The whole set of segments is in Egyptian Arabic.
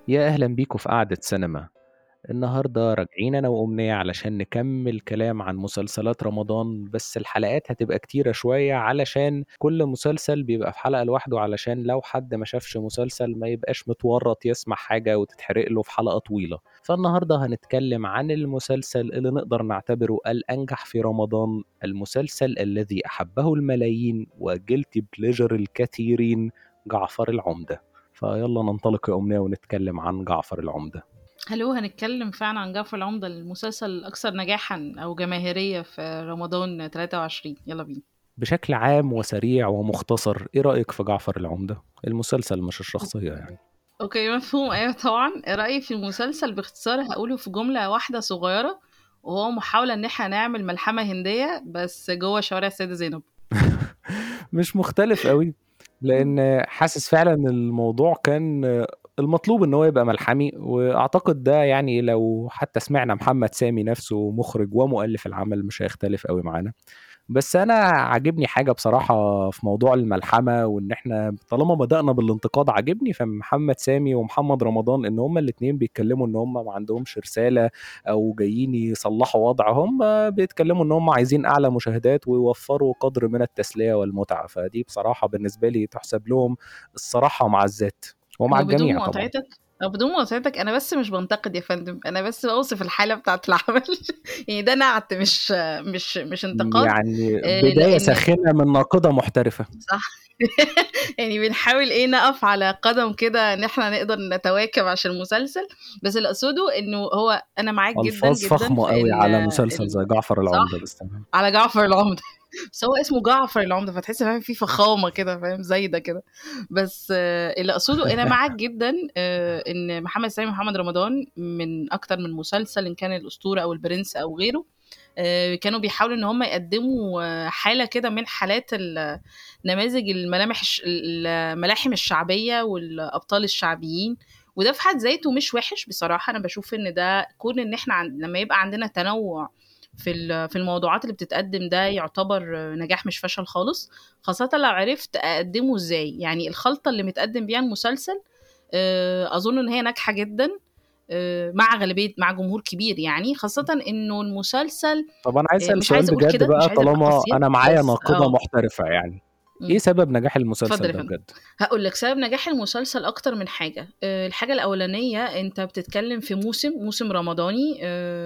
يا أهلا بيكم في قعدة سينما النهاردة راجعين أنا وأمنية علشان نكمل كلام عن مسلسلات رمضان بس الحلقات هتبقى كتيرة شوية علشان كل مسلسل بيبقى في حلقة لوحده علشان لو حد ما شافش مسلسل ما يبقاش متورط يسمع حاجة وتتحرق له في حلقة طويلة فالنهاردة هنتكلم عن المسلسل اللي نقدر نعتبره الأنجح في رمضان المسلسل الذي أحبه الملايين وجلتي بليجر الكثيرين جعفر العمدة فيلا ننطلق يا أمنية ونتكلم عن جعفر العمدة هلو هنتكلم فعلا عن جعفر العمدة المسلسل الأكثر نجاحا أو جماهيرية في رمضان 23 يلا بينا بشكل عام وسريع ومختصر ايه رأيك في جعفر العمدة المسلسل مش الشخصية يعني اوكي مفهوم ايوه طبعا رأيي في المسلسل باختصار هقوله في جملة واحدة صغيرة وهو محاولة ان احنا نعمل ملحمة هندية بس جوه شوارع السيدة زينب مش مختلف قوي لان حاسس فعلا الموضوع كان المطلوب ان هو يبقى ملحمي واعتقد ده يعني لو حتى سمعنا محمد سامي نفسه مخرج ومؤلف العمل مش هيختلف قوي معانا بس انا عاجبني حاجه بصراحه في موضوع الملحمه وان احنا طالما بدانا بالانتقاد عاجبني فمحمد سامي ومحمد رمضان ان هما الاثنين بيتكلموا ان هما ما عندهمش رساله او جايين يصلحوا وضع هم بيتكلموا ان هم عايزين اعلى مشاهدات ويوفروا قدر من التسليه والمتعه فدي بصراحه بالنسبه لي تحسب لهم الصراحه مع الذات ومع وبدون الجميع طبعا مقاطعتك أو بدون مقاطعتك أنا بس مش بنتقد يا فندم أنا بس بوصف الحالة بتاعة العمل يعني ده نعت مش مش مش انتقاد يعني آه، بدايه لأن ساخنه من ناقده محترفه صح يعني بنحاول ايه نقف على قدم كده ان احنا نقدر نتواكب عشان المسلسل بس اللي اقصده انه هو انا معاك جدا الفاظ جدا فخمه في قوي ان على مسلسل ال- زي جعفر العمده صح بس تمام على جعفر العمدة بس هو اسمه جعفر العمدة فتحس فاهم في فخامة كده فاهم زايدة كده بس آه، اللي اقصده انا معاك جدا آه، ان محمد سامي محمد رمضان من اكتر من مسلسل ان كان الاسطورة او البرنس او غيره آه، كانوا بيحاولوا ان هم يقدموا آه، حاله كده من حالات ال- نماذج الملامح الش- الملاحم الشعبيه والابطال الشعبيين وده في حد ذاته مش وحش بصراحه انا بشوف ان ده كون ان احنا عن... لما يبقى عندنا تنوع في ال- في الموضوعات اللي بتتقدم ده يعتبر آه، نجاح مش فشل خالص خاصه لو عرفت اقدمه ازاي يعني الخلطه اللي متقدم بيها المسلسل آه، اظن ان هي ناجحه جدا آه، مع غالبيه مع جمهور كبير يعني خاصه انه المسلسل طب انا عايز آه، اسال مش سؤال عايزه اقول بجد كده مش بقى عايزه ابقى طالما قاسيه انا معايا بس ناقده اه محترفه يعني ايه مم. سبب نجاح المسلسل اتفضل يا ده فندم بجد هقول لك سبب نجاح المسلسل اكتر من حاجه آه، الحاجه الاولانيه انت بتتكلم في موسم موسم رمضاني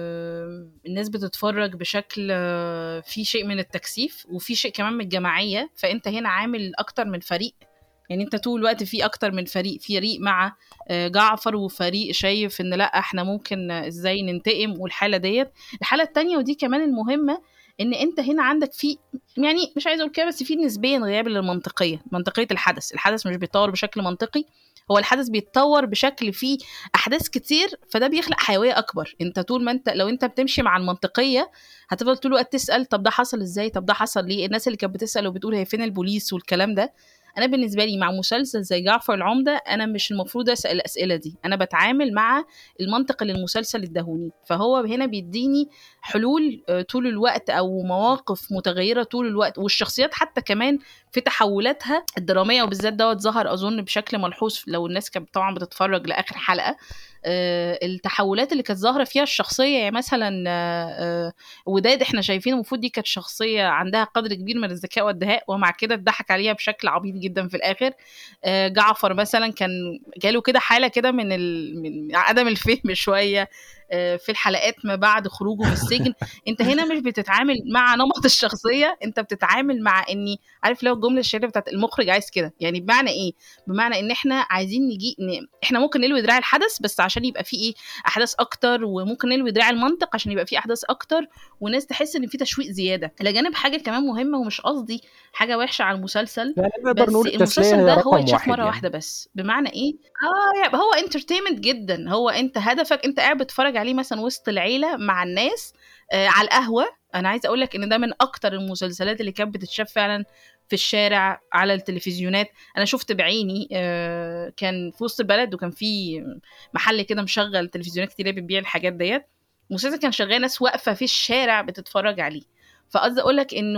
آه، الناس بتتفرج بشكل آه، في شيء من التكثيف وفي شيء كمان من الجماعيه فانت هنا عامل اكتر من فريق يعني انت طول الوقت في اكتر من فريق فريق مع آه، جعفر وفريق شايف ان لا احنا ممكن آه، ازاي ننتقم والحاله ديت الحاله التانية ودي كمان المهمه ان انت هنا عندك في يعني مش عايزه اقول كده بس في نسبيا غياب للمنطقيه منطقيه الحدث الحدث مش بيتطور بشكل منطقي هو الحدث بيتطور بشكل فيه احداث كتير فده بيخلق حيويه اكبر انت طول ما انت لو انت بتمشي مع المنطقيه هتفضل طول الوقت تسال طب ده حصل ازاي طب ده حصل ليه الناس اللي كانت بتسال وبتقول هي فين البوليس والكلام ده انا بالنسبه لي مع مسلسل زي جعفر العمده انا مش المفروض اسال الاسئله دي انا بتعامل مع المنطق اللي المسلسل اداهوني فهو هنا بيديني حلول آه، طول الوقت او مواقف متغيره طول الوقت والشخصيات حتى كمان في تحولاتها الدراميه وبالذات دوت ظهر اظن بشكل ملحوظ لو الناس كانت طبعا بتتفرج لاخر حلقه آه، التحولات اللي كانت ظاهره فيها الشخصيه يعني مثلا آه، آه، وداد احنا شايفين المفروض دي كانت شخصيه عندها قدر كبير من الذكاء والدهاء ومع كده اتضحك عليها بشكل عبيط جدا في الاخر آه، جعفر مثلا كان جاله كده حاله كده من ال... من عدم الفهم شويه آه، في الحلقات ما بعد خروجه من السجن انت هنا مش بتتعامل مع نمط الشخصيه انت بتتعامل مع اني عارف لو الجمله الشهيره بتاعت المخرج عايز كده يعني بمعنى ايه بمعنى ان احنا عايزين نجي ن... احنا ممكن نلوي دراع الحدث بس عشان يبقى فيه ايه احداث اكتر وممكن نلوي دراع المنطق عشان يبقى فيه احداث اكتر وناس تحس ان في تشويق زياده الى جانب حاجه كمان مهمه ومش قصدي حاجه وحشه على المسلسل يعني نقدر بس نقول التسليه المسلسل هي ده هو رقم يتشاف واحد مره يعني واحده بس بمعنى ايه اه يعني هو انترتينمنت جدا هو انت هدفك انت قاعد بتتفرج عليه مثلا وسط العيله مع الناس آه على القهوه انا عايزه اقول لك ان ده من اكتر المسلسلات اللي كانت بتتشاف فعلا في الشارع على التلفزيونات انا شفت بعيني آه كان في وسط البلد وكان في محل كده مشغل تلفزيونات كتير بتبيع الحاجات ديت المسلسل كان شغال ناس واقفه في الشارع بتتفرج عليه فقصدي اقول لك انه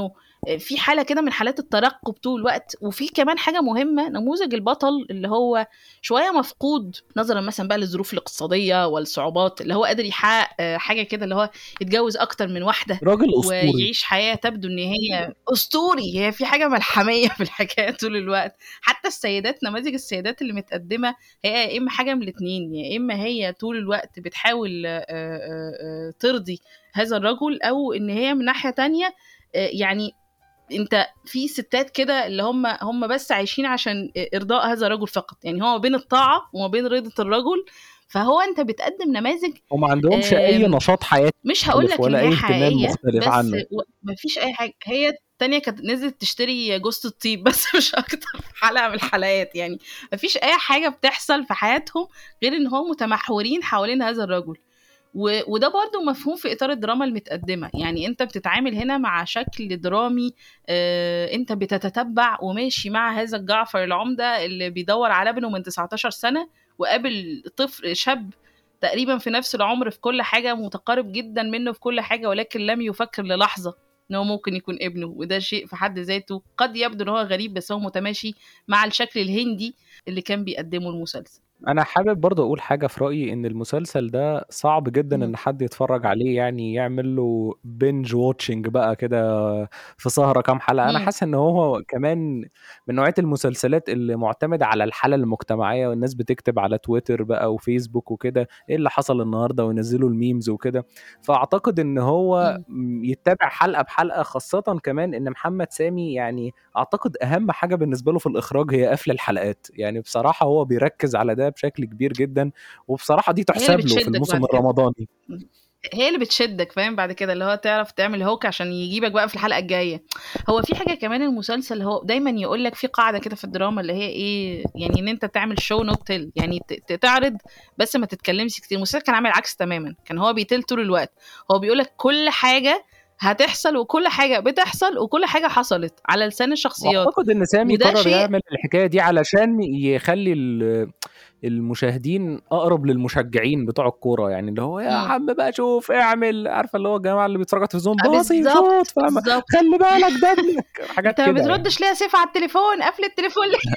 في حاله كده من حالات الترقب طول الوقت وفي كمان حاجه مهمه نموذج البطل اللي هو شويه مفقود نظرا مثلا بقى للظروف الاقتصاديه والصعوبات اللي هو قادر يحقق آه، حاجه كده اللي هو يتجوز اكتر من واحده راجل اسطوري ويعيش حياه تبدو ان هي اسطوري هي في حاجه ملحميه في الحكايه طول الوقت حتى السيدات نماذج السيدات اللي متقدمه هي يا اما حاجه من الاثنين يا اما هي طول الوقت بتحاول آه، آه، آه، ترضي هذا الرجل او ان هي من ناحيه تانية آه، يعني انت في ستات كده اللي هم هم بس عايشين عشان ارضاء هذا الرجل فقط يعني هو ما بين الطاعه وما بين رضا الرجل فهو انت بتقدم نماذج وما عندهمش اي آم، نشاط حياتي مش هقول مختلف لك ان ولا هي اي اهتمام حقيقيه مختلف بس عنه و- مفيش اي حاجه هي التانية كانت نزلت تشتري جوزة الطيب بس مش اكتر حلقه من الحلقات يعني مفيش اي حاجه بتحصل في حياتهم غير ان هم متمحورين حوالين هذا الرجل و... وده برضو مفهوم في اطار الدراما المتقدمه يعني انت بتتعامل هنا مع شكل درامي آه، انت بتتتبع وماشي مع هذا الجعفر العمده اللي بيدور على ابنه من 19 سنه وقابل طفل شاب تقريبا في نفس العمر في كل حاجه متقارب جدا منه في كل حاجه ولكن لم يفكر للحظه ان هو ممكن يكون ابنه وده شيء في حد ذاته قد يبدو ان هو غريب بس هو متماشي مع الشكل الهندي اللي كان بيقدمه المسلسل انا حابب برضه اقول حاجه في رايي ان المسلسل ده صعب جدا مم. ان حد يتفرج عليه يعني يعمل له بنج واتشنج بقى كده في سهره كام حلقه انا مم. حاسس ان هو كمان من نوعيه المسلسلات اللي معتمده على الحاله المجتمعيه والناس بتكتب على تويتر بقى وفيسبوك وكده ايه اللي حصل النهارده وينزلوا الميمز وكده فاعتقد ان هو مم. م- يتبع حلقه بحلقه خاصه كمان ان محمد سامي يعني اعتقد اهم حاجه بالنسبه له في الاخراج هي قفل الحلقات يعني بصراحه هو بيركز على ده بشكل كبير جدا وبصراحه دي هي اللي تحسب له في بتشدك الموسم بعد كده الرمضاني هي اللي بتشدك فاهم بعد كده اللي هو تعرف تعمل هوك عشان يجيبك بقى في الحلقه الجايه هو في حاجه كمان المسلسل هو دايما يقول لك في قاعده كده في الدراما اللي هي ايه يعني ان انت تعمل شو نوت تيل يعني ت- ت- تعرض بس ما تتكلمش كتير المسلسل كان عامل عكس تماما كان هو بيتل طول الوقت هو بيقول لك كل حاجه هتحصل وكل حاجه بتحصل وكل حاجه حصلت على لسان الشخصيات واعتقد ان سامي وده قرر شيء يعمل الحكايه دي علشان يخلي ال- المشاهدين اقرب للمشجعين بتوع الكوره يعني اللي هو يا مم. عم بقى شوف اعمل عارفه اللي هو الجماعه اللي بيتفرجوا على التلفزيون آه، باصي بالظبط شوط فاهمه بالظبط خلي بالك ده ابنك حاجات انت ما كده يعني بتردش ليه يا سيف على التليفون قفل التليفون ليه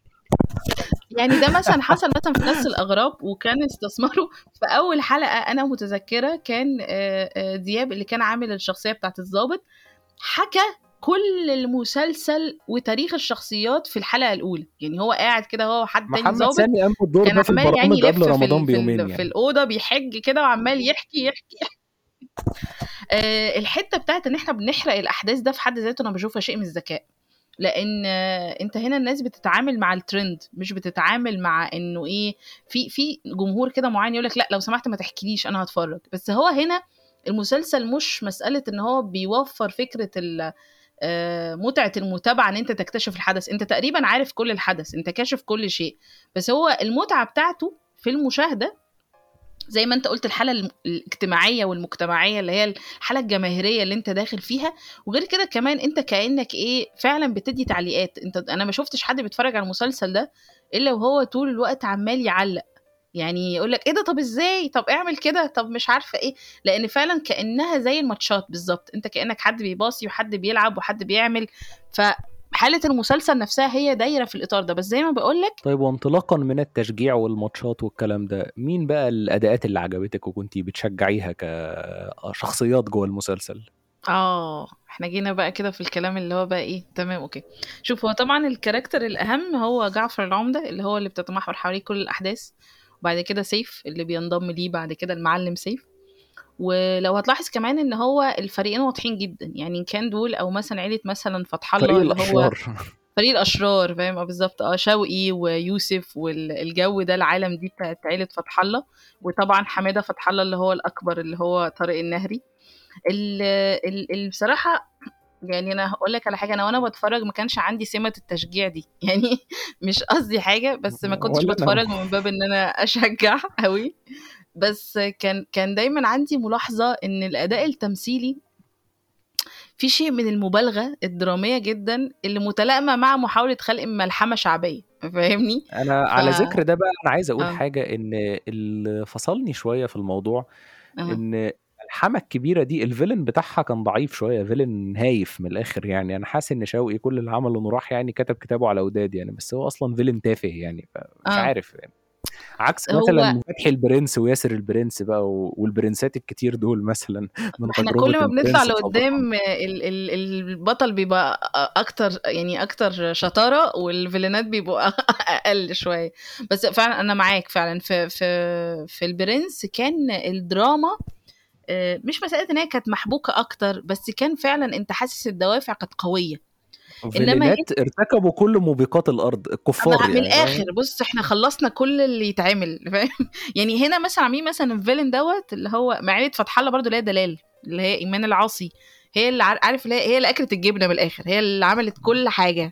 يعني ده مثلا حصل مثلا في نفس الاغراب وكان استثمروا في اول حلقه انا متذكره كان آه، آه، دياب اللي كان عامل الشخصيه بتاعت الضابط حكى كل المسلسل وتاريخ الشخصيات في الحلقه الاولى يعني هو قاعد كده هو حد تاني محمد ضابط سامي قام بالدور كان ده في عمال يعني البرامج يلف قبل في رمضان ال في, بيومين ال في يعني الاوضه بيحج كده وعمال يحكي يحكي آه، الحته بتاعت ان احنا بنحرق الاحداث ده في حد ذاته انا بشوفها شيء من الذكاء لان آه، انت هنا الناس بتتعامل مع الترند مش بتتعامل مع انه ايه في في جمهور كده معين يقول لك لا لو سمحت ما تحكيليش انا هتفرج بس هو هنا المسلسل مش مساله ان هو بيوفر فكره ال آه، متعه المتابعه ان انت تكتشف الحدث انت تقريبا عارف كل الحدث انت كاشف كل شيء بس هو المتعه بتاعته في المشاهده زي ما انت قلت الحاله الم- الاجتماعيه والمجتمعيه اللي هي الحاله الجماهيريه اللي انت داخل فيها وغير كده كمان انت كانك ايه فعلا بتدي تعليقات انت انا ما شفتش حد بيتفرج على المسلسل ده الا وهو طول الوقت عمال يعلق يعني يقول لك ايه ده طب ازاي طب اعمل كده طب مش عارفه ايه لان فعلا كانها زي الماتشات بالظبط انت كانك حد بيباصي وحد بيلعب وحد بيعمل فحاله المسلسل نفسها هي دايره في الاطار ده بس زي ما بقول لك طيب وانطلاقا من التشجيع والماتشات والكلام ده مين بقى الاداءات اللي عجبتك وكنتي بتشجعيها كشخصيات جوه المسلسل اه احنا جينا بقى كده في الكلام اللي هو بقى ايه تمام اوكي شوف هو طبعا الكاركتر الاهم هو جعفر العمدة اللي هو اللي بتتمحور حواليه كل الاحداث وبعد كده سيف اللي بينضم ليه بعد كده المعلم سيف ولو هتلاحظ كمان ان هو الفريقين واضحين جدا يعني إن كان دول او مثلا عيله مثلا فتح الله فريق اللي هو الاشرار فريق الاشرار فاهم اه بالظبط اه شوقي ويوسف والجو ده العالم دي بتاعت عيله فتح الله وطبعا حماده فتح الله اللي هو الاكبر اللي هو طارق النهري ال ال ال بصراحه يعني انا هقول لك على حاجه انا وانا بتفرج ما كانش عندي سمه التشجيع دي يعني مش قصدي حاجه بس ما كنتش ولا بتفرج انا من باب ان انا اشجع قوي بس كان كان دايما عندي ملاحظه ان الاداء التمثيلي في شيء من المبالغه الدراميه جدا اللي متلائمه مع محاوله خلق ملحمه شعبيه فاهمني انا ف على ذكر ده بقى انا عايز اقول اه حاجه ان اللي فصلني شويه في الموضوع اه ان الملحمة الكبيرة دي الفيلن بتاعها كان ضعيف شوية فيلن هايف من الآخر يعني أنا حاسس إن شوقي كل اللي عمله إنه راح يعني كتب كتابه على وداد يعني بس هو أصلا فيلن تافه يعني مش اه عارف يعني عكس هو مثلا فتحي البرنس وياسر البرنس بقى و- والبرنسات الكتير دول مثلا من احنا تجربة كل ما بنطلع البرنس صابر لقدام ال ال البطل بيبقى اكتر يعني اكتر شطارة والفيلنات بيبقوا اقل شوية بس فعلا انا معاك فعلا في في في البرنس كان الدراما آه، مش مسألة ان هي كانت محبوكة اكتر بس كان فعلا انت حاسس الدوافع كانت قوية انما هنا فيلنات ارتكبوا كل موبقات الأرض أما الكفار من يعني الاخر فاهم بص احنا خلصنا كل اللي يتعمل فاهم يعني هنا مثلا عاملين مثلا الفيلن دوت اللي هو معينة فتح الله برضو اللي هي دلال اللي هي ايمان العاصي هي اللي عار- عارف اللي هي, هي اللي اكلت الجبنه من الاخر هي اللي عملت كل حاجه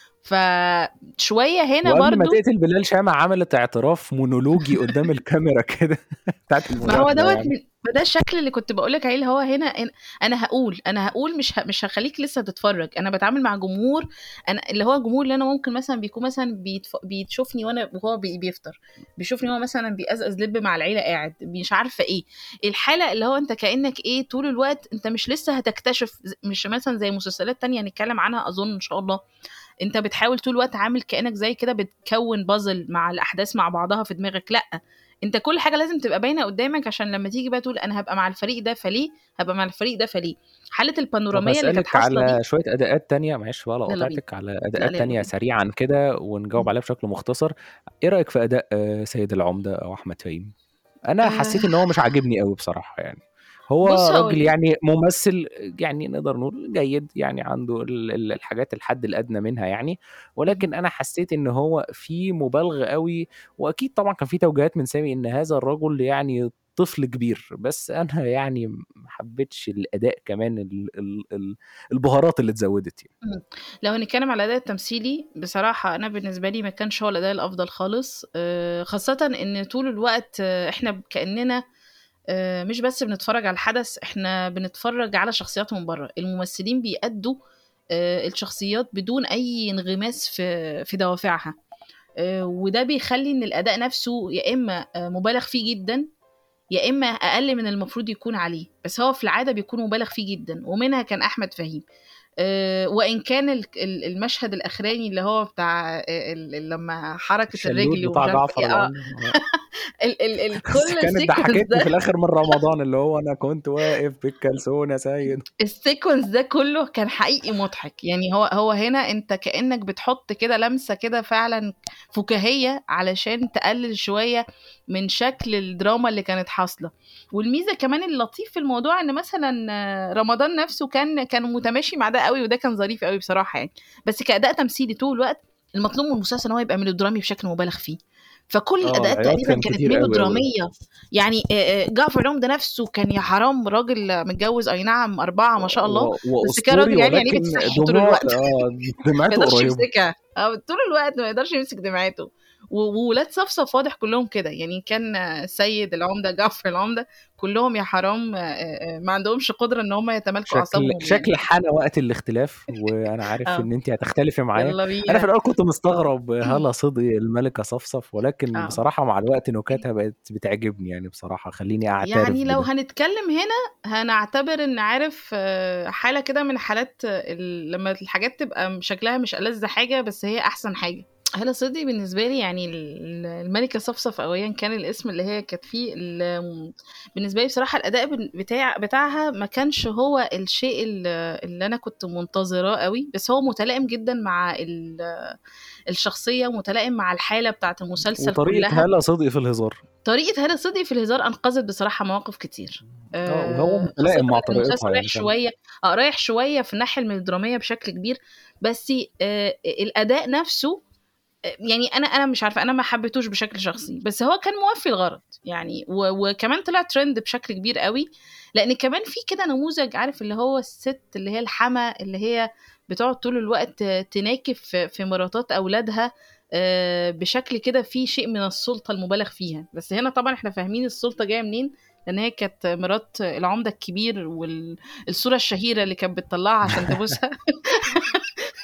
فشويه هنا وقبل ما برضو تقتل بلال شامع عملت اعتراف مونولوجي قدام الكاميرا كده بتاعت ما هو المراقبة دوت يعني من- ما ده الشكل اللي كنت بقولك عليه اللي هو هنا هنا- انا هقول انا هقول مش ه... مش هخليك لسه تتفرج انا بتعامل مع جمهور انا اللي هو الجمهور اللي انا ممكن مثلا بيكون مثلا بيتف... بيشوفني وانا وهو بي... بيفطر بيشوفني هو مثلا بيقزقز لب مع العيله قاعد مش عارفه ايه الحاله اللي هو انت كانك ايه طول الوقت انت مش لسه هتكتشف ز- مش مثلا زي مسلسلات تانية هنتكلم عنها اظن ان شاء الله انت بتحاول طول الوقت عامل كانك زي كده بتكون بازل مع الاحداث مع بعضها في دماغك لا انت كل حاجه لازم تبقى باينه قدامك عشان لما تيجي بقى تقول انا هبقى مع الفريق ده فليه هبقى مع الفريق ده فليه حاله طب البانوراميه اللي كانت هسألك حاصله دي على شوية أداءات تانية معلش بقى لو يلا بينا قطعتك على لا أداءات لا يلا تانية بينا سريعا كده ونجاوب مم. عليها بشكل مختصر إيه رأيك في أداء آه، سيد العمدة أو أحمد فهيم؟ أنا حسيت إن هو مش آه عاجبني قوي بصراحة يعني بص هو راجل هقول يعني ممثل يعني نقدر نقول جيد يعني عنده ال- ال- الحاجات الحد الأدنى منها يعني ولكن أنا حسيت إن هو في مبالغة قوي وأكيد طبعا كان في توجيهات من سامي إن هذا الرجل يعني طفل كبير بس أنا يعني ما حبيتش الأداء كمان ال ال ال البهارات اللي اتزودت يعني مم. لو هنتكلم على الاداء التمثيلي بصراحه انا بالنسبه لي ما كانش هو الاداء الافضل خالص آه، خاصه ان طول الوقت آه، احنا كاننا آه، مش بس بنتفرج على الحدث احنا بنتفرج على شخصيات من بره الممثلين بيأدوا آه، الشخصيات بدون اي انغماس في في دوافعها آه، وده بيخلي ان الاداء نفسه يا اما آه، مبالغ فيه جدا يا اما اقل من المفروض يكون عليه بس هو في العاده بيكون مبالغ فيه جدا ومنها كان احمد فهيم آه، وان كان ال- ال- المشهد الاخراني اللي هو بتاع آه، ال- ال- لما حركه الشلوت الرجل بتاع ومش عارفه جعفر ايه اه العمدة آه. ال ال ال بس كل كانت السيكونس ضحكتني ده في الاخر من رمضان اللي هو انا كنت واقف بالكلسون يا سيد السيكونس ده كله كان حقيقي مضحك يعني هو هو هنا انت كأنك بتحط كده لمسة كده فعلا فكاهية علشان تقلل شوية من شكل الدراما اللي كانت حاصلة والميزة كمان اللطيف في الموضوع ان مثلا آه، رمضان نفسه كان كان متماشي مع ده قوي وده كان ظريف قوي بصراحة يعني بس كأداء تمثيلي طول الوقت المطلوب من المسلسل ان هو يبقى ميلودرامي بشكل مبالغ فيه فكل اه الاداءات العياط تقريبا كان كانت كتير قوي قوي ميلودراميه يعني آه، آه، جعفر العمدة نفسه كان يا حرام راجل متجوز اي نعم اربعه ما شاء الله و- بس كان راجل واسطوري يعني عليه ولكن بتصحي طول دموع الوقت اه ما دمعته يقدرش قريبه يمسكها اه طول الوقت ما يقدرش يمسك دمعته و- وولاد صفصف واضح كلهم كده يعني كان آه، سيد العمده جعفر العمده كلهم يا حرام آه، آه، آه، ما عندهمش قدره ان هم يتمالكوا شكل اعصابهم يعني شكل حان وقت الاختلاف وانا عارف اه ان انت هتختلفي معايا يلا انا في بينا الاول كنت مستغرب هلا صدقي الملكه صفصف ولكن اه بصراحه مع الوقت نكاتها بقت بتعجبني يعني بصراحه خليني اعترف يعني لو بده هنتكلم هنا هنعتبر ان عارف آه، حالة كده من حالات آه، ال- لما الحاجات تبقى شكلها مش ألذ حاجة بس هي أحسن حاجة هلا صدقي بالنسبة لي يعني ال- الملكة صفصف أو أيا كان الاسم اللي هي كانت فيه ال- بالنسبة لي بصراحة الأداء بن- بتاع بتاعها ما كانش هو الشيء ال- اللي أنا كنت منتظراه قوي بس هو متلائم جدا مع ال- الشخصية متلائم مع الحالة بتاعة المسلسل وطريقه كلها هلا صدقي في الهزار طريقة هالة صدقي في الهزار أنقذت بصراحة مواقف كتير اه وهو آه، خاصة متلائم مع إن المسلسل طريقتها رايح يعني فعلا شوية اه رايح شوية في الناحية الميلودرامية بشكل كبير بس آه الأداء نفسه آه، يعني أنا أنا مش عارفة أنا ما حبيتوش بشكل شخصي بس هو كان موفي الغرض يعني و- وكمان طلع ترند بشكل كبير قوي لأن كمان في كده نموذج عارف اللي هو الست اللي هي الحما اللي هي بتقعد طول الوقت تناكف في في مراتات أولادها آه، بشكل كده فيه شيء من السلطة المبالغ فيها بس هنا طبعا احنا فاهمين السلطة جاية منين لأن هي كانت مرات العمدة الكبير والصورة الشهيرة اللي كانت بتطلعها عشان تبوسها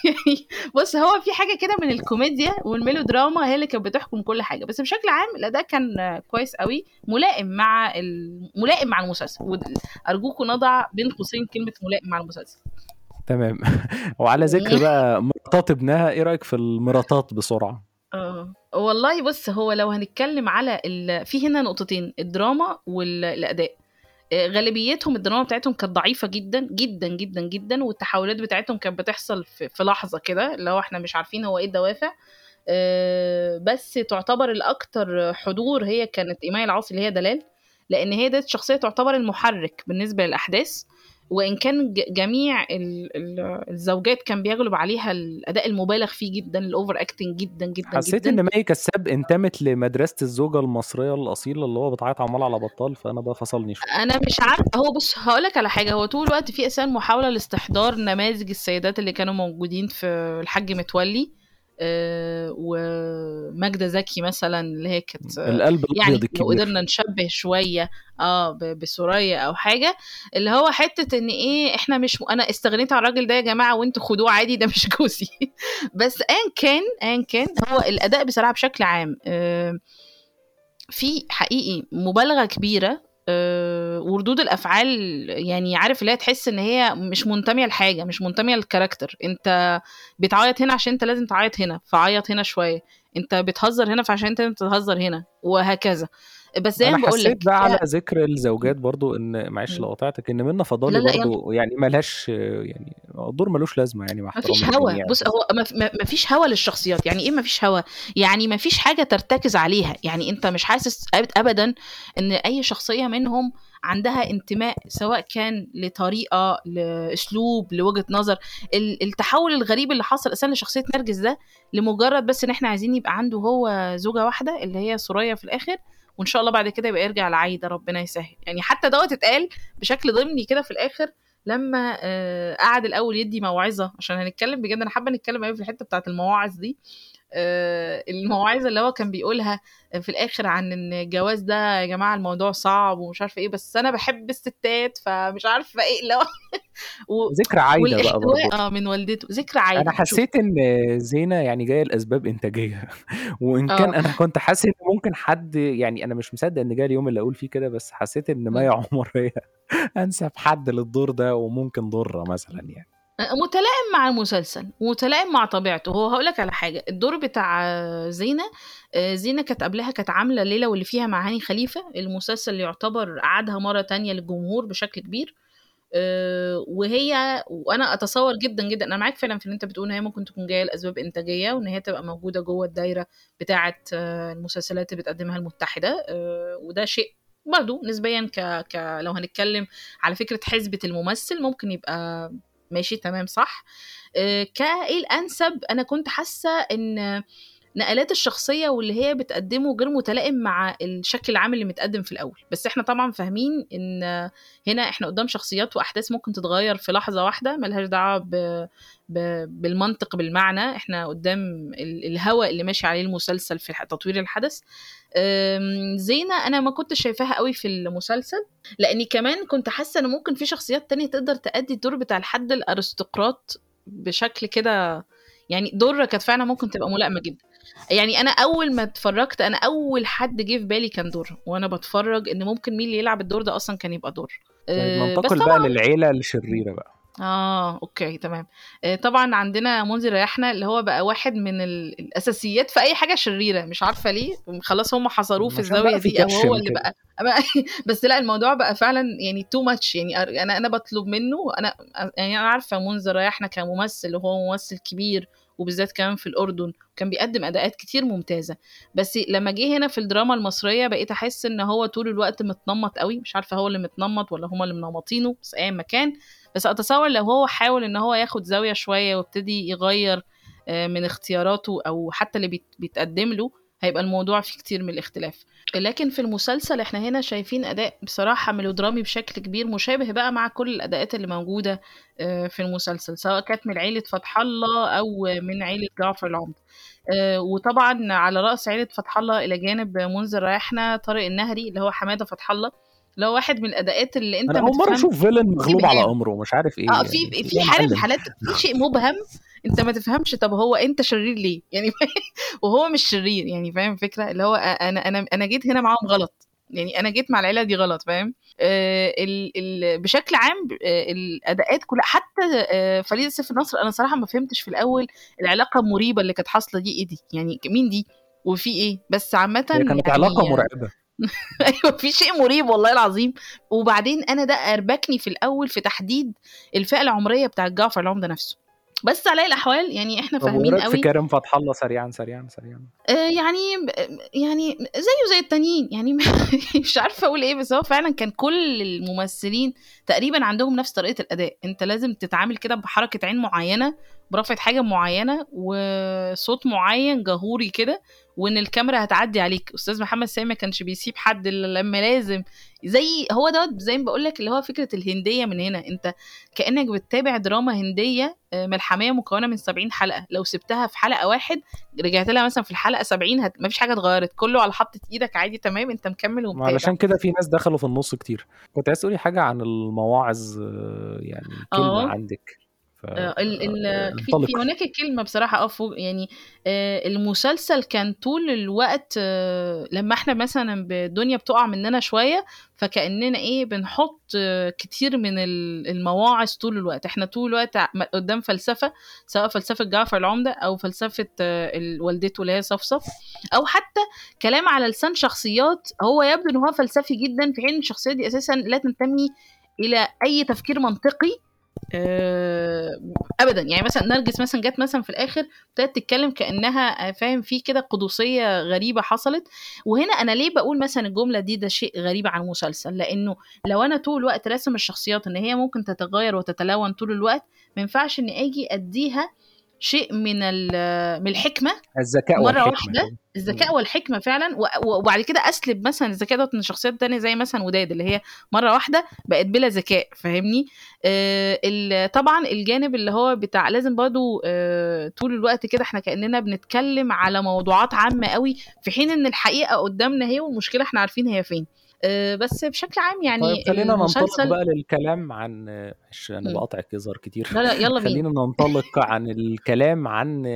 يعني بص هو في حاجه كده من الكوميديا والميلودراما هي اللي كانت بتحكم كل حاجه بس بشكل عام الاداء كان كويس قوي ملائم مع ال... ملائم مع المسلسل ارجوكم نضع بين قوسين كلمه ملائم مع المسلسل تمام وعلى ذكر بقى مراتات ابنها ايه رايك في المراتات بسرعه اه والله بص هو لو هنتكلم على ال... في هنا نقطتين الدراما والاداء غالبيتهم الدراما بتاعتهم كانت ضعيفه جدا جدا جدا جدا والتحولات بتاعتهم كانت بتحصل في, في لحظه كده اللي هو احنا مش عارفين هو ايه الدوافع بس تعتبر الاكثر حضور هي كانت ايماي العاصي اللي هي دلال لان هي ديت شخصيه تعتبر المحرك بالنسبه للاحداث وان كان جميع الزوجات كان بيغلب عليها الاداء المبالغ فيه جدا الاوفر اكتنج جدا جدا حسيت جدا ان مي كساب انتمت لمدرسه الزوجه المصريه الاصيله اللي هو بتعيط عمال على بطال فانا بقى فصلني شويه انا مش عارف هو بص هقول لك على حاجه هو طول الوقت في اساسا محاوله لاستحضار نماذج السيدات اللي كانوا موجودين في الحاج متولي آه وماجدة زكي مثلا اللي هي كانت القلب يعني لو قدرنا نشبه شويه اه بسوريا او حاجه اللي هو حته ان ايه احنا مش انا استغنيت على الراجل ده يا جماعه وانتوا خدوه عادي ده مش جوزي بس ان كان ان كان هو الاداء بصراحه بشكل عام آه في حقيقي مبالغه كبيره أه وردود الافعال يعني عارف اللي هي تحس ان هي مش منتميه لحاجه مش منتميه للكاركتر انت بتعيط هنا عشان انت لازم تعيط هنا فعيط هنا شويه انت بتهزر هنا فعشان انت لازم تهزر هنا وهكذا بس زي ما بقول لك بقى على ذكر الزوجات برضو ان معلش لو قطعتك ان منى فضالي لا لا برضو يعني ملهاش يعني الدور ملوش لازمه يعني مع ما فيش هوا بص هو ما فيش هوا للشخصيات يعني ايه ما فيش هوا يعني ما فيش حاجه ترتكز عليها يعني انت مش حاسس ابدا ان اي شخصيه منهم عندها انتماء سواء كان لطريقه لاسلوب لوجهه نظر التحول الغريب اللي حصل اساسا لشخصيه نرجس ده لمجرد بس ان احنا عايزين يبقى عنده هو زوجه واحده اللي هي سوريا في الاخر وان شاء الله بعد كده يبقى يرجع لعايده ربنا يسهل يعني حتى دوت اتقال بشكل ضمني كده في الاخر لما آه قعد الاول يدي موعظه عشان هنتكلم بجد انا حابه نتكلم قوي في الحته بتاعه المواعظ دي آه المواعظ اللي هو كان بيقولها في الاخر عن ان الجواز ده يا جماعه الموضوع صعب ومش عارفه ايه بس انا بحب الستات فمش عارفه ايه اللي هو و... ذكرى عايده بقى برضه اه من والدته ذكرى عايده انا حسيت ان زينه يعني جايه لاسباب انتاجيه وان كان آه. انا كنت حاسس ان ممكن حد يعني انا مش مصدق ان جاي اليوم اللي اقول فيه كده بس حسيت ان مي عمر هي انسب حد للدور ده وممكن ضره مثلا يعني متلائم مع المسلسل ومتلائم مع طبيعته هو هقول لك على حاجه الدور بتاع زينه زينه كانت قبلها كانت عامله ليله واللي فيها مع هاني خليفه المسلسل اللي يعتبر عادها مره تانية للجمهور بشكل كبير وهي وانا اتصور جدا جدا انا معاك فعلا في اللي انت بتقول ان هي ممكن تكون جايه لاسباب انتاجيه وان هي تبقى موجوده جوه الدايره بتاعه المسلسلات اللي بتقدمها المتحده وده شيء برضه نسبيا ك... ك لو هنتكلم على فكره حسبه الممثل ممكن يبقى ماشي تمام صح كايه الانسب انا كنت حاسه ان نقلات الشخصية واللي هي بتقدمه غير متلائم مع الشكل العام اللي متقدم في الأول بس احنا طبعا فاهمين ان هنا احنا قدام شخصيات وأحداث ممكن تتغير في لحظة واحدة ملهاش دعوة ب... ب... بالمنطق بالمعنى احنا قدام ال... الهوى اللي ماشي عليه المسلسل في تطوير الحدث زينة أنا ما كنت شايفاها قوي في المسلسل لأني كمان كنت حاسة إن ممكن في شخصيات تانية تقدر تأدي الدور بتاع الحد الأرستقراط بشكل كده يعني دور كانت فعلا ممكن تبقى ملائمة جدا يعني انا اول ما اتفرجت انا اول حد جه في بالي كان دور وانا بتفرج ان ممكن مين اللي يلعب الدور ده اصلا كان يبقى دور طيب ننتقل بقى للعيله الشريره بقى اه اوكي تمام آه طبعا عندنا منذر ريحنا اللي هو بقى واحد من الاساسيات في اي حاجه شريره مش عارفه ليه خلاص هم حصروه في الزاويه دي او هو اللي بقى بس لا الموضوع بقى فعلا يعني تو ماتش يعني انا انا بطلب منه انا يعني انا عارفه منذر ريحنا كممثل وهو ممثل كبير وبالذات كمان في الأردن كان بيقدم أداءات كتير ممتازة بس لما جه هنا في الدراما المصرية بقيت أحس إن هو طول الوقت متنمط قوي مش عارفة هو اللي متنمط ولا هما اللي منمطينه بس أي مكان بس أتصور لو هو حاول إن هو ياخد زاوية شوية وابتدي يغير من اختياراته أو حتى اللي بيتقدم له هيبقى الموضوع فيه كتير من الاختلاف لكن في المسلسل احنا هنا شايفين اداء بصراحه ميلودرامي بشكل كبير مشابه بقى مع كل الاداءات اللي موجوده في المسلسل سواء كانت من عيله فتح الله او من عيله جعفر العمدة وطبعا على راس عيله فتح الله الى جانب منذر ريحنا طارق النهري اللي هو حماده فتح الله اللي هو واحد من الاداءات اللي انت انا اول مره اشوف فيلن مغلوب على امره مش عارف ايه اه في في حاله من الحالات في شيء مبهم انت ما تفهمش طب هو انت شرير ليه يعني وهو مش شرير يعني فاهم الفكره اللي هو انا انا انا جيت هنا معاهم غلط يعني انا جيت مع العيله دي غلط فاهم آه ال ال بشكل عام آه الاداءات كلها حتى آه فريده سيف النصر انا صراحه ما فهمتش في الاول العلاقه المريبه اللي كانت حاصله دي ايه دي يعني مين دي وفي ايه بس عامه هي كانت يعني علاقه مرعبه ايوه في شيء مريب والله العظيم وبعدين انا ده اربكني في الاول في تحديد الفئه العمريه بتاع جعفر العمده نفسه بس على الاحوال يعني احنا طب فاهمين وراك في قوي كريم فتح الله سريعا سريعا سريعا آه يعني يعني زيه زي التانيين يعني مش عارفه اقول ايه بس هو فعلا كان كل الممثلين تقريبا عندهم نفس طريقه الاداء انت لازم تتعامل كده بحركه عين معينه برفعه حاجه معينه وصوت معين جهوري كده وان الكاميرا هتعدي عليك استاذ محمد سامي ما كانش بيسيب حد الا لما لازم زي هو دوت زي ما بقول لك اللي هو فكره الهنديه من هنا انت كانك بتتابع دراما هنديه ملحميه مكونه من 70 حلقه لو سبتها في حلقه واحد رجعت لها مثلا في الحلقه 70 هت... ما فيش حاجه اتغيرت كله على حطه ايدك عادي تمام انت مكمل ومتابع علشان كده في ناس دخلوا في النص كتير كنت عايز تقولي حاجه عن المواعظ يعني كلمه اه عندك ف... آه، ال ال في, انطلق في هناك كلمة بصراحة اه فوق يعني آه، المسلسل كان طول الوقت آه، لما احنا مثلا الدنيا بتقع مننا شوية فكأننا ايه بنحط آه، كتير من ال- المواعظ طول الوقت احنا طول الوقت ع- قدام فلسفة سواء فلسفة جعفر العمدة او فلسفة آه، ال- والدته اللي هي صفصف او حتى كلام على لسان شخصيات هو يبدو ان هو فلسفي جدا في حين الشخصيات دي اساسا لا تنتمي الى اي تفكير منطقي آه، ابدا يعني مثلا نرجس مثلا جت مثلا في الاخر ابتدت تتكلم كانها آه، فاهم في كده قدسيه غريبه حصلت وهنا انا ليه بقول مثلا الجمله دي ده شيء غريب عن المسلسل لانه لو انا طول الوقت راسم الشخصيات ان هي ممكن تتغير وتتلون طول الوقت ما ينفعش اني اجي اديها شيء من ال- من الحكمه الذكاء مره والحكمه واحده كده. الذكاء والحكمه فعلا و- وبعد كده اسلب مثلا الذكاء دوت من شخصيات تانية زي مثلا وداد اللي هي مره واحده بقت بلا ذكاء فاهمني آه ال- طبعا الجانب اللي هو بتاع لازم برضو آه طول الوقت كده احنا كاننا بنتكلم على موضوعات عامه قوي في حين ان الحقيقه قدامنا هي والمشكله احنا عارفين هي فين آه بس بشكل عام يعني طيب خلينا ننطلق المسلسل بقى للكلام عن معلش انا مم. بقاطعك يظهر كتير لا لا يلا بينا خلينا ننطلق عن الكلام عن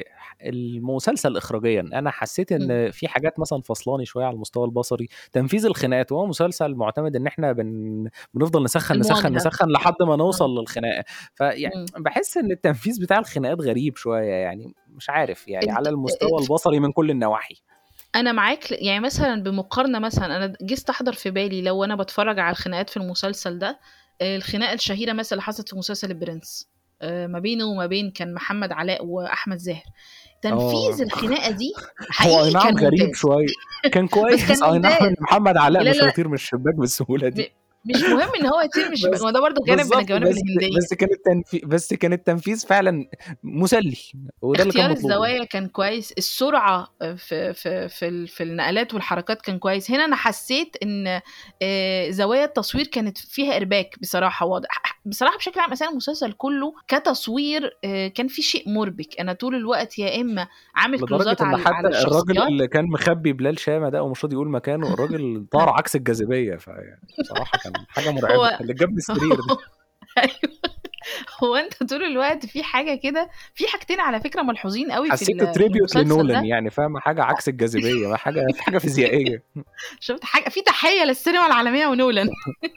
المسلسل اخراجيا انا حسيت مم. ان في حاجات مثلا فصلاني شويه على المستوى البصري تنفيذ الخناقات وهو مسلسل معتمد ان احنا بن... بنفضل نسخن نسخن المواجهه نسخن لحد ما اه نوصل للخناقه فيعني مم. بحس ان التنفيذ بتاع الخناقات غريب شويه يعني مش عارف يعني انت على المستوى البصري من كل النواحي انا معاك ل- يعني مثلا بمقارنه مثلا انا جيت استحضر في بالي لو انا بتفرج على الخناقات في المسلسل ده آه، الخناقه الشهيره مثلا اللي حصلت في مسلسل البرنس آه، ما بينه وما بين كان محمد علاء واحمد زاهر تنفيذ اه الخناقه دي هو حقيقي اي نعم كان غريب ممتاز شويه كان بس كويس كان اي نعم ممتاز ان محمد علاء لا مش لا هيطير من الشباك بالسهوله م- دي مش مهم ان هو يطير من الشباك بس ما ده برضه جانب من بالظبط الجوانب بس الهنديه بس كان التنفيذ بس كان التنفيذ فعلا مسلي وده اللي كان اختيار مطلوب يعني الزوايا كان كويس السرعة في في في ال- في النقلات والحركات كان كويس هنا انا حسيت ان آه، زوايا التصوير كانت فيها ارباك بصراحة واضح بصراحة بشكل عام اساسا المسلسل كله كتصوير آه، كان في شيء مربك انا طول الوقت يا اما عامل لدرجه كلوزات ان على حتى على الراجل الشخصيات اللي كان مخبي بلال شامه ده ومش راضي يقول مكانه الراجل طار عكس الجاذبيه فيعني بصراحه كان حاجه مرعبه هو اللي جاب السرير ده ايوه هو انت طول الوقت في حاجة كده في حاجتين على فكرة ملحوظين قوي في حسيته ال- في تريبيوت المسلسل لنولان ده يعني فاهم حاجه عكس الجاذبيه ما حاجه في حاجه فيزيائيه شفت حاجة في تحية للسينما العالمية ونولان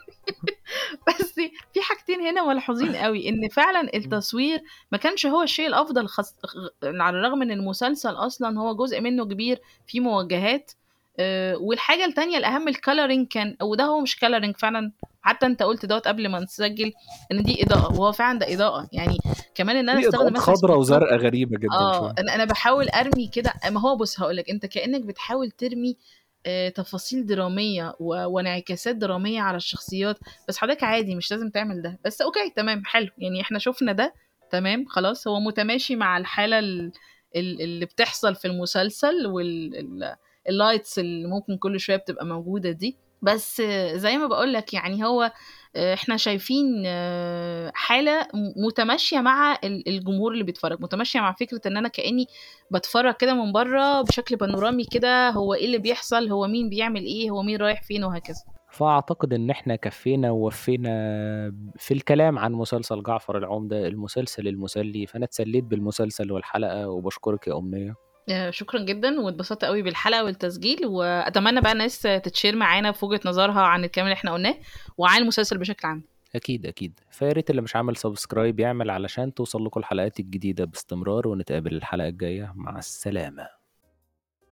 بس في حاجتين هنا ملحوظين قوي ان فعلا التصوير ما كانش هو الشيء الافضل خص... على الرغم ان المسلسل اصلا هو جزء منه كبير فيه موجهات أه والحاجه التانية الاهم الكالرنج كان وده هو مش كالرنج فعلا حتى انت قلت دوت قبل ما نسجل ان دي اضاءه وهو فعلا ده اضاءه يعني كمان ان انا في استخدم اضاءات مثلا خضراء سبوتات وزرقاء غريبه جدا اه شويه انا انا بحاول ارمي كده ما هو بص هقول لك انت كانك بتحاول ترمي آه، تفاصيل دراميه و- وانعكاسات دراميه على الشخصيات بس حضرتك عادي مش لازم تعمل ده بس اوكي تمام حلو يعني احنا شفنا ده تمام خلاص هو متماشي مع الحاله ال- ال- اللي بتحصل في المسلسل واللايتس اللي ممكن كل شويه بتبقى موجوده دي بس آه، زي ما بقول لك يعني هو آه، احنا شايفين آه، حاله م- متماشيه مع ال- الجمهور اللي بيتفرج متماشيه مع فكره ان انا كاني بتفرج كده من بره بشكل بانورامي كده هو ايه اللي بيحصل هو مين بيعمل ايه هو مين رايح فين وهكذا فأعتقد إن إحنا كفّينا ووفّينا في الكلام عن مسلسل جعفر العمدة، المسلسل المسلي، فأنا اتسلّيت بالمسلسل والحلقة وباشكرِك يا أمنية. آآ شكرًا جدًا واتبسطت أوي بالحلقة والتسجيل، وأتمنى بقى الناس تتشير معانا في وجهة نظرها عن الكلام اللي إحنا قُلناه وعن المسلسل بشكل عام. أكيد، أكيد. فيا ريت اللي مش عامل subscribe يعمل علشان توصل لكم الحلقات الجديدة باستمرار ونتقابل الحلقة الجاية، مع السلامة.